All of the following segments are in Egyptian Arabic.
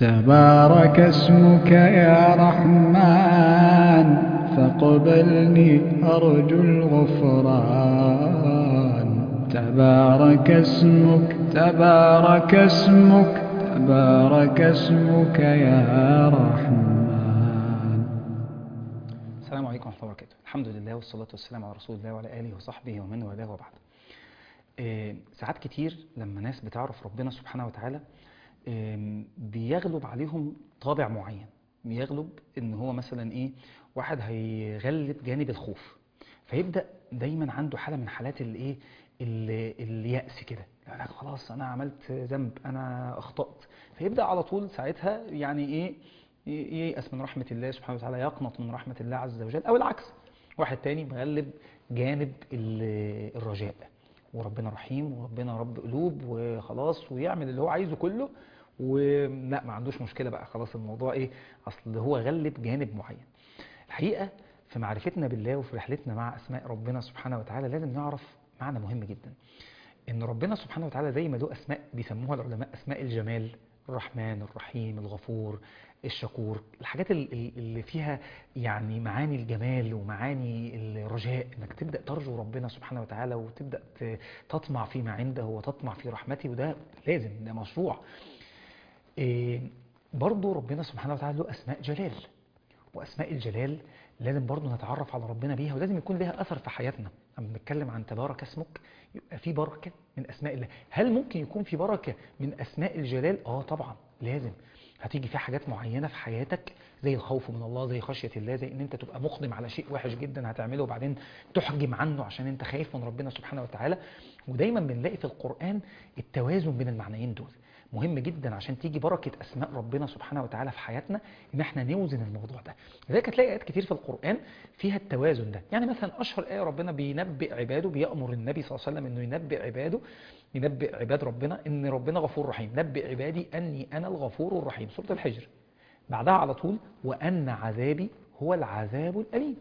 تبارك اسمك يا رحمن فاقبلني أرجو الغفران تبارك اسمك تبارك اسمك تبارك اسمك يا رحمن السلام عليكم ورحمة الله وبركاته الحمد لله والصلاة والسلام على رسول الله وعلى آله وصحبه ومن والاه وبعد آه، ساعات كتير لما ناس بتعرف ربنا سبحانه وتعالى آم، بيغلب عليهم طابع معين بيغلب ان هو مثلا ايه واحد هيغلب جانب الخوف فيبدأ دايما عنده حالة من حالات الايه ال- اليأس كده يعني خلاص انا عملت ذنب انا اخطأت فيبدأ على طول ساعتها يعني ايه ي- ييأس من رحمة الله سبحانه وتعالى يقنط من رحمة الله عز وجل او العكس واحد تاني مغلب جانب ال- الرجاء وربنا رحيم وربنا رب قلوب وخلاص ويعمل اللي هو عايزه كله ولا ما عندوش مشكلة بقى خلاص الموضوع ايه اصل هو غلب جانب معين الحقيقة في معرفتنا بالله وفي رحلتنا مع اسماء ربنا سبحانه وتعالى لازم نعرف معنى مهم جدا ان ربنا سبحانه وتعالى زي ما له اسماء بيسموها العلماء اسماء الجمال الرحمن الرحيم الغفور الشكور الحاجات ال- ال- اللي فيها يعني معاني الجمال ومعاني الرجاء انك تبدا ترجو ربنا سبحانه وتعالى وتبدا ت- تطمع فيما عنده وتطمع في رحمته وده لازم ده مشروع إيه برضو ربنا سبحانه وتعالى له اسماء جلال واسماء الجلال لازم برضو نتعرف على ربنا بيها ولازم يكون لها اثر في حياتنا لما بنتكلم عن تبارك اسمك يبقى في بركه من اسماء الله هل ممكن يكون في بركه من اسماء الجلال اه طبعا لازم هتيجي في حاجات معينه في حياتك زي الخوف من الله زي خشيه الله زي ان انت تبقى مقدم على شيء وحش جدا هتعمله وبعدين تحجم عنه عشان انت خايف من ربنا سبحانه وتعالى ودايما بنلاقي في القران التوازن بين المعنيين دول مهم جدا عشان تيجي بركة أسماء ربنا سبحانه وتعالى في حياتنا إن احنا نوزن الموضوع ده لذلك هتلاقي آيات كتير في القرآن فيها التوازن ده يعني مثلا أشهر آية ربنا بينبئ عباده بيأمر النبي صلى الله عليه وسلم إنه ينبئ عباده ينبئ عباد ربنا إن ربنا غفور رحيم نبئ عبادي أني أنا الغفور الرحيم سورة الحجر بعدها على طول وأن عذابي هو العذاب الأليم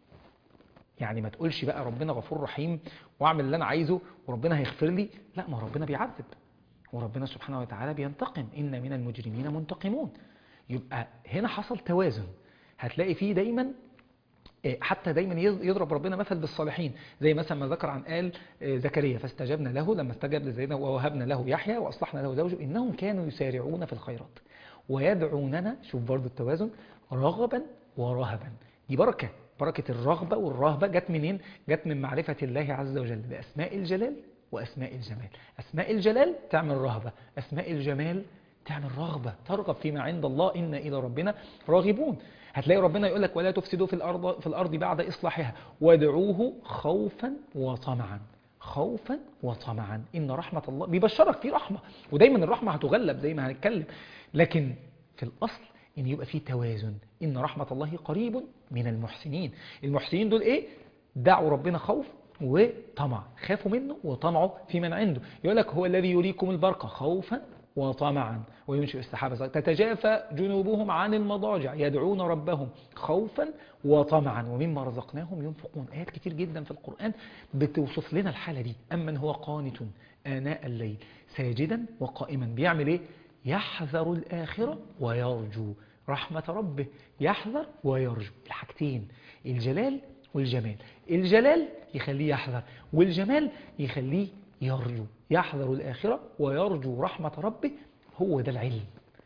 يعني ما تقولش بقى ربنا غفور رحيم واعمل اللي انا عايزه وربنا هيغفر لي لا ما ربنا بيعذب وربنا سبحانه وتعالى بينتقم إن من المجرمين منتقمون يبقى هنا حصل توازن هتلاقي فيه دايما إيه، حتى دايما يض- يضرب ربنا مثل بالصالحين زي مثلا ما ذكر عن آل آه، زكريا فاستجبنا له لما استجاب لزيدنا ووهبنا له يحيى وأصلحنا له زوجه إنهم كانوا يسارعون في الخيرات ويدعوننا شوف برضو التوازن رغبا ورهبا دي بركة بركة الرغبة والرهبة جت منين؟ جت من معرفة الله عز وجل بأسماء الجلال وأسماء الجمال أسماء الجلال تعمل رهبة أسماء الجمال تعمل رغبة ترغب فيما عند الله إن إلى ربنا راغبون هتلاقي ربنا يقول لك ولا تفسدوا في الأرض في الأرض بعد إصلاحها وادعوه خوفا وطمعا خوفا وطمعا إن رحمة الله بيبشرك في رحمة ودايما الرحمة هتغلب زي ما هنتكلم لكن في الأصل إن يبقى في توازن إن رحمة الله قريب من المحسنين المحسنين دول إيه؟ دعوا ربنا خوف وطمع خافوا منه وطمعوا في من عنده يقول لك هو الذي يريكم البرق خوفا وطمعا وينشئ السحابة تتجافى جنوبهم عن المضاجع يدعون ربهم خوفا وطمعا ومما رزقناهم ينفقون آيات كتير جدا في القرآن بتوصف لنا الحالة دي أمن هو قانت آناء الليل ساجدا وقائما بيعمل إيه؟ يحذر الآخرة ويرجو رحمة ربه يحذر ويرجو الحاجتين الجلال والجمال الجلال يخليه يحذر والجمال يخليه يرجو يحذر الآخرة ويرجو رحمة ربه هو ده العلم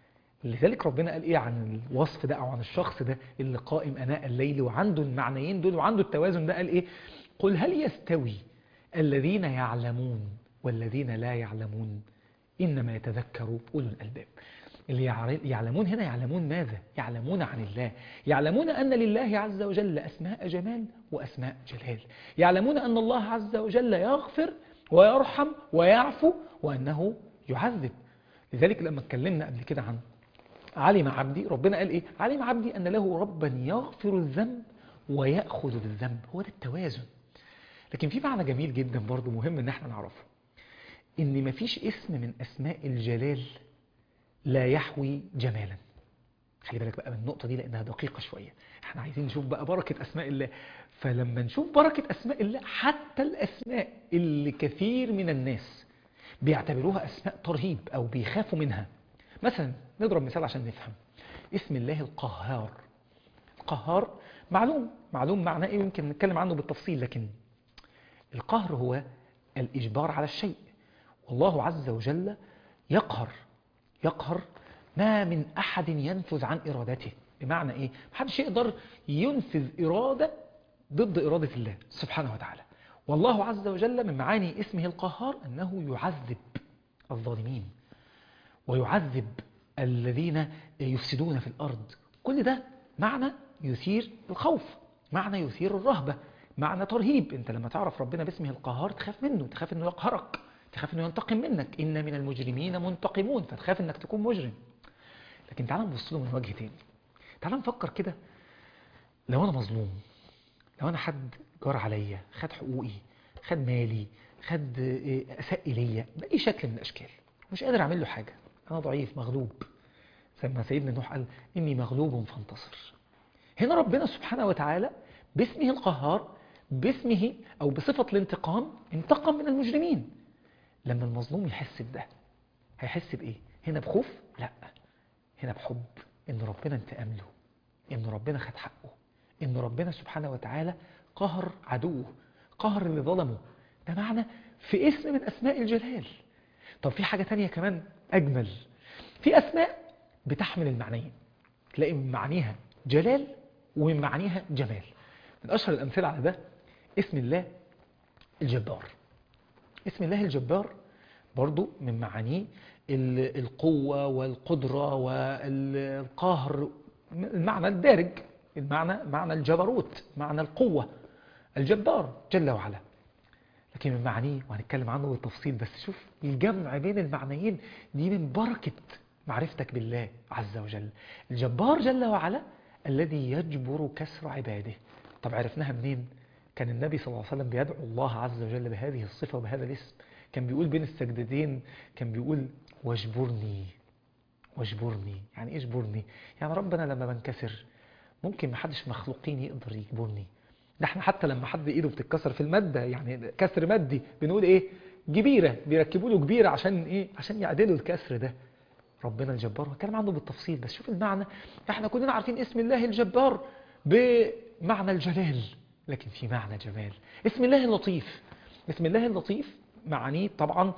لذلك ربنا قال ايه عن الوصف ده او عن الشخص ده اللي قائم اناء الليل وعنده المعنيين دول وعنده التوازن ده قال ايه قل هل يستوي الذين يعلمون والذين لا يعلمون انما يتذكر اولو الالباب اللي يعر- يعلمون هنا يعلمون ماذا يعلمون عن الله يعلمون ان لله عز وجل اسماء جمال واسماء جلال يعلمون ان الله عز وجل يغفر ويرحم ويعفو وانه يعذب لذلك لما اتكلمنا قبل كده عن علم عبدي ربنا قال ايه علم عبدي ان له ربا يغفر الذنب ويأخذ بالذنب هو ده التوازن لكن في معنى جميل جدا برضو مهم ان احنا نعرفه ان مفيش اسم من اسماء الجلال لا يحوي جمالا خلي بالك بقى من النقطة دي لأنها دقيقة شوية احنا عايزين نشوف بقى بركة أسماء الله فلما نشوف بركة أسماء الله حتى الأسماء اللي كثير من الناس بيعتبروها أسماء ترهيب أو بيخافوا منها مثلا نضرب مثال عشان نفهم اسم الله القهار القهار معلوم معلوم معناه ايه يمكن نتكلم عنه بالتفصيل لكن القهر هو الإجبار على الشيء والله عز وجل يقهر يقهر ما من أحد ينفذ عن إرادته بمعنى إيه؟ محدش يقدر ينفذ إرادة ضد إرادة الله سبحانه وتعالى والله عز وجل من معاني اسمه القهار أنه يعذب الظالمين ويعذب الذين يفسدون في الأرض كل ده معنى يثير الخوف معنى يثير الرهبة معنى ترهيب انت لما تعرف ربنا باسمه القهار تخاف منه تخاف انه يقهرك تخاف انه ينتقم منك ان من المجرمين منتقمون فتخاف انك تكون مجرم لكن تعال نبص له من وجه تاني تعال نفكر كده لو انا مظلوم لو انا حد جار عليا خد حقوقي خد مالي خد اساء الي باي شكل من الاشكال مش قادر اعمل له حاجه انا ضعيف مغلوب زي ما سيدنا نوح قال اني مغلوب فانتصر هنا ربنا سبحانه وتعالى باسمه القهار باسمه أو بصفة الانتقام انتقم من المجرمين لما المظلوم يحس بده هيحس بإيه؟ هنا بخوف؟ لا هنا بحب إن ربنا انتقم له إن ربنا خد حقه إن ربنا سبحانه وتعالى قهر عدوه قهر اللي ظلمه ده معنى في اسم من أسماء الجلال طب في حاجة تانية كمان أجمل في أسماء بتحمل المعنيين تلاقي من معانيها جلال ومن معانيها جمال من أشهر الأمثلة على ده اسم الله الجبار اسم الله الجبار برضو من معانيه القوة والقدرة والقهر المعنى الدارج المعنى معنى الجبروت معنى القوة الجبار جل وعلا لكن من معانيه وهنتكلم عنه بالتفصيل بس شوف الجمع بين المعنيين دي من بركة معرفتك بالله عز وجل الجبار جل وعلا الذي يجبر كسر عباده طب عرفناها منين كان النبي صلى الله عليه وسلم بيدعو الله عز وجل بهذه الصفة وبهذا الاسم كان بيقول بين السجدتين كان بيقول واجبرني واجبرني يعني ايه اجبرني يعني ربنا لما بنكسر ممكن ما حدش مخلوقين يقدر يجبرني ده احنا حتى لما حد ايده بتتكسر في المادة يعني كسر مادي بنقول ايه جبيرة بيركبوا له جبيرة عشان ايه عشان يعدلوا الكسر ده ربنا الجبار وكلام عنه بالتفصيل بس شوف المعنى احنا كلنا عارفين اسم الله الجبار بمعنى الجلال لكن في معنى جمال اسم الله اللطيف اسم الله اللطيف معانيه طبعا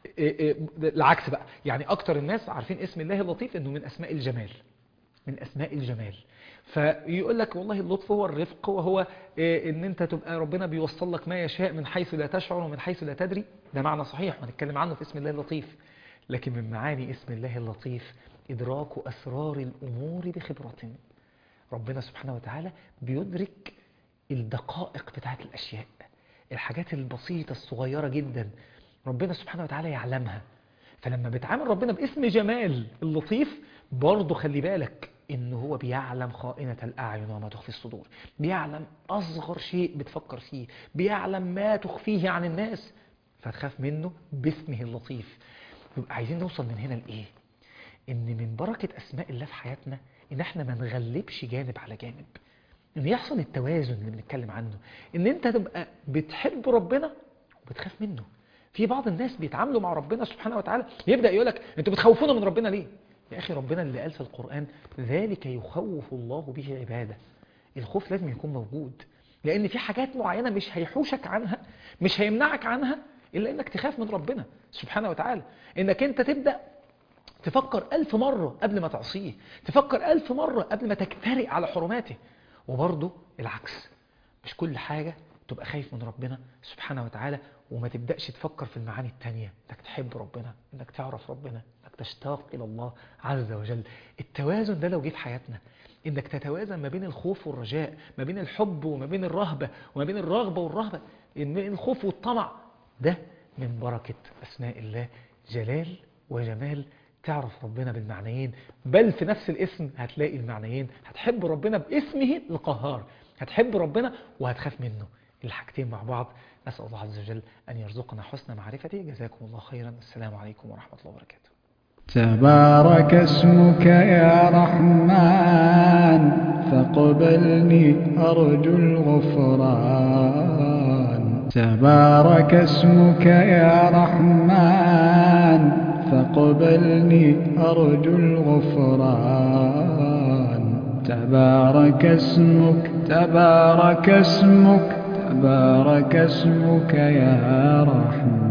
العكس بقى يعني اكتر الناس عارفين اسم الله اللطيف انه من اسماء الجمال من اسماء الجمال فيقول لك والله اللطف هو الرفق وهو ان انت تبقى ربنا بيوصل لك ما يشاء من حيث لا تشعر ومن حيث لا تدري ده معنى صحيح وهنتكلم عنه في اسم الله اللطيف لكن من معاني اسم الله اللطيف إدراك أسرار الأمور بخبرة ربنا سبحانه وتعالى بيدرك الدقائق بتاعت الأشياء الحاجات البسيطة الصغيرة جدا ربنا سبحانه وتعالى يعلمها فلما بتعامل ربنا باسم جمال اللطيف برضه خلي بالك إن هو بيعلم خائنة الأعين وما تخفي الصدور بيعلم أصغر شيء بتفكر فيه بيعلم ما تخفيه عن الناس فتخاف منه باسمه اللطيف يبقى عايزين نوصل من هنا لإيه إن من بركة أسماء الله في حياتنا إن إحنا ما نغلبش جانب على جانب إن يحصل التوازن اللي بنتكلم عنه إن أنت تبقى بتحب ربنا وبتخاف منه في بعض الناس بيتعاملوا مع ربنا سبحانه وتعالى يبدأ يقول لك أنتوا بتخوفونا من ربنا ليه يا أخي ربنا اللي قال في القرآن ذلك يخوف الله به عباده الخوف لازم يكون موجود لأن في حاجات معينة مش هيحوشك عنها مش هيمنعك عنها إلا إنك تخاف من ربنا سبحانه وتعالى إنك أنت تبدأ تفكر ألف مرة قبل ما تعصيه تفكر ألف مرة قبل ما تجترئ على حرماته وبرضه العكس مش كل حاجة تبقى خايف من ربنا سبحانه وتعالى وما تبدأش تفكر في المعاني التانية انك تحب ربنا انك تعرف ربنا انك تشتاق إلى الله عز وجل التوازن ده لو جه في حياتنا انك تتوازن ما بين الخوف والرجاء ما بين الحب وما بين الرهبة وما بين الرغبة والرهبة ان الخوف والطمع ده من بركة أسماء الله جلال وجمال تعرف ربنا بالمعنيين بل في نفس الاسم هتلاقي المعنيين هتحب ربنا باسمه القهار هتحب ربنا وهتخاف منه الحاجتين مع بعض نسأل الله عز وجل أن يرزقنا حسن معرفته جزاكم الله خيرا السلام عليكم ورحمة الله وبركاته تبارك اسمك يا رحمن فاقبلني أرجو الغفران تبارك اسمك يا رحمن فاقبلني فاقبلني أرجو الغفران تبارك اسمك تبارك اسمك تبارك اسمك يا رحمن